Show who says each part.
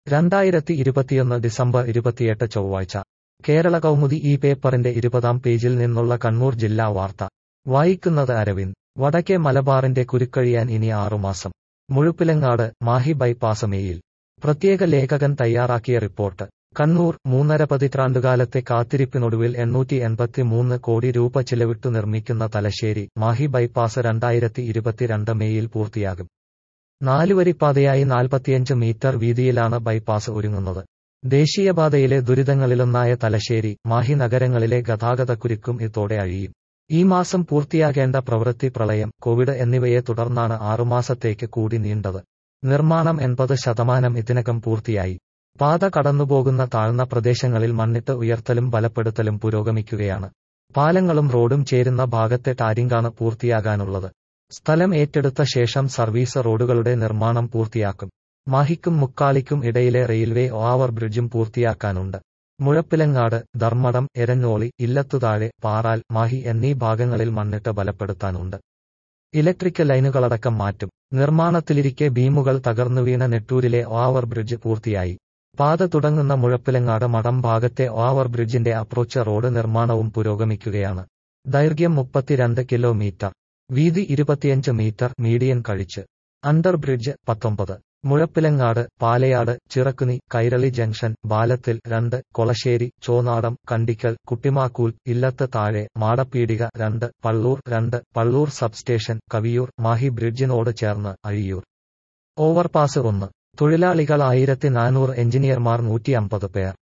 Speaker 1: രണ്ടായിരത്തി ഇരുപത്തിയൊന്ന് ഡിസംബർ ഇരുപത്തിയെട്ട് ചൊവ്വാഴ്ച കേരള കൗമുദി ഈ പേപ്പറിന്റെ ഇരുപതാം പേജിൽ നിന്നുള്ള കണ്ണൂർ ജില്ലാ വാർത്ത വായിക്കുന്നത് അരവിന്ദ് വടക്കേ മലബാറിന്റെ കുരുക്കഴിയാൻ ഇനി ആറുമാസം മുഴുപ്പിലങ്ങാട് മാഹി ബൈപ്പാസ് മേയിൽ പ്രത്യേക ലേഖകൻ തയ്യാറാക്കിയ റിപ്പോർട്ട് കണ്ണൂർ മൂന്നര പതിറ്റാണ്ടുകാലത്തെ കാത്തിരിപ്പിനൊടുവിൽ എണ്ണൂറ്റി എൺപത്തിമൂന്ന് കോടി രൂപ ചിലവിട്ടു നിർമ്മിക്കുന്ന തലശ്ശേരി മാഹി ബൈപ്പാസ് രണ്ടായിരത്തി ഇരുപത്തിരണ്ട് മേയിൽ പൂർത്തിയാകും നാലുവരിപ്പാതയായി നാൽപ്പത്തിയഞ്ച് മീറ്റർ വീതിയിലാണ് ബൈപ്പാസ് ഒരുങ്ങുന്നത് ദേശീയപാതയിലെ ദുരിതങ്ങളിലൊന്നായ തലശ്ശേരി മാഹി നഗരങ്ങളിലെ ഗതാഗതക്കുരുക്കും ഇതോടെ അഴിയും ഈ മാസം പൂർത്തിയാകേണ്ട പ്രവൃത്തി പ്രളയം കോവിഡ് എന്നിവയെ തുടർന്നാണ് ആറുമാസത്തേക്ക് കൂടി നീണ്ടത് നിർമ്മാണം എൺപത് ശതമാനം ഇതിനകം പൂർത്തിയായി പാത കടന്നുപോകുന്ന താഴ്ന്ന പ്രദേശങ്ങളിൽ മണ്ണിട്ട് ഉയർത്തലും ബലപ്പെടുത്തലും പുരോഗമിക്കുകയാണ് പാലങ്ങളും റോഡും ചേരുന്ന ഭാഗത്തെ ടാരിങ്കാണ് പൂർത്തിയാകാനുള്ളത് സ്ഥലം ഏറ്റെടുത്ത ശേഷം സർവീസ് റോഡുകളുടെ നിർമ്മാണം പൂർത്തിയാക്കും മാഹിക്കും മുക്കാളിക്കും ഇടയിലെ റെയിൽവേ ഓവർ ബ്രിഡ്ജും പൂർത്തിയാക്കാനുണ്ട് മുഴപ്പിലങ്ങാട് ധർമ്മടം എരഞ്ഞോളി ഇല്ലത്തുതാഴെ പാറാൽ മാഹി എന്നീ ഭാഗങ്ങളിൽ മണ്ണിട്ട് ബലപ്പെടുത്താനുണ്ട് ഇലക്ട്രിക് ലൈനുകളടക്കം മാറ്റും നിർമ്മാണത്തിലിരിക്കെ ബീമുകൾ തകർന്നു വീണ നെട്ടൂരിലെ ഓവർ ബ്രിഡ്ജ് പൂർത്തിയായി പാത തുടങ്ങുന്ന മുഴപ്പിലങ്ങാട് മഠം ഭാഗത്തെ ഓവർ ബ്രിഡ്ജിന്റെ അപ്രോച്ച് റോഡ് നിർമ്മാണവും പുരോഗമിക്കുകയാണ് ദൈർഘ്യം മുപ്പത്തിരണ്ട് കിലോമീറ്റർ വീതി ഇരുപത്തിയഞ്ച് മീറ്റർ മീഡിയൻ കഴിച്ച് അണ്ടർ ബ്രിഡ്ജ് പത്തൊമ്പത് മുഴപ്പിലങ്ങാട് പാലയാട് ചിറക്കുനി കൈരളി ജംഗ്ഷൻ ബാലത്തിൽ രണ്ട് കൊളശ്ശേരി ചോനാടം കണ്ടിക്കൽ കുട്ടിമാക്കൂൽ ഇല്ലത്ത് താഴെ മാടപ്പീടിക രണ്ട് പള്ളൂർ രണ്ട് പള്ളൂർ സബ്സ്റ്റേഷൻ കവിയൂർ മാഹി ബ്രിഡ്ജിനോട് ചേർന്ന് അഴിയൂർ ഓവർപാസ് ഒന്ന് തൊഴിലാളികൾ ആയിരത്തി നാനൂറ് എഞ്ചിനീയർമാർ നൂറ്റി അമ്പത് പേർ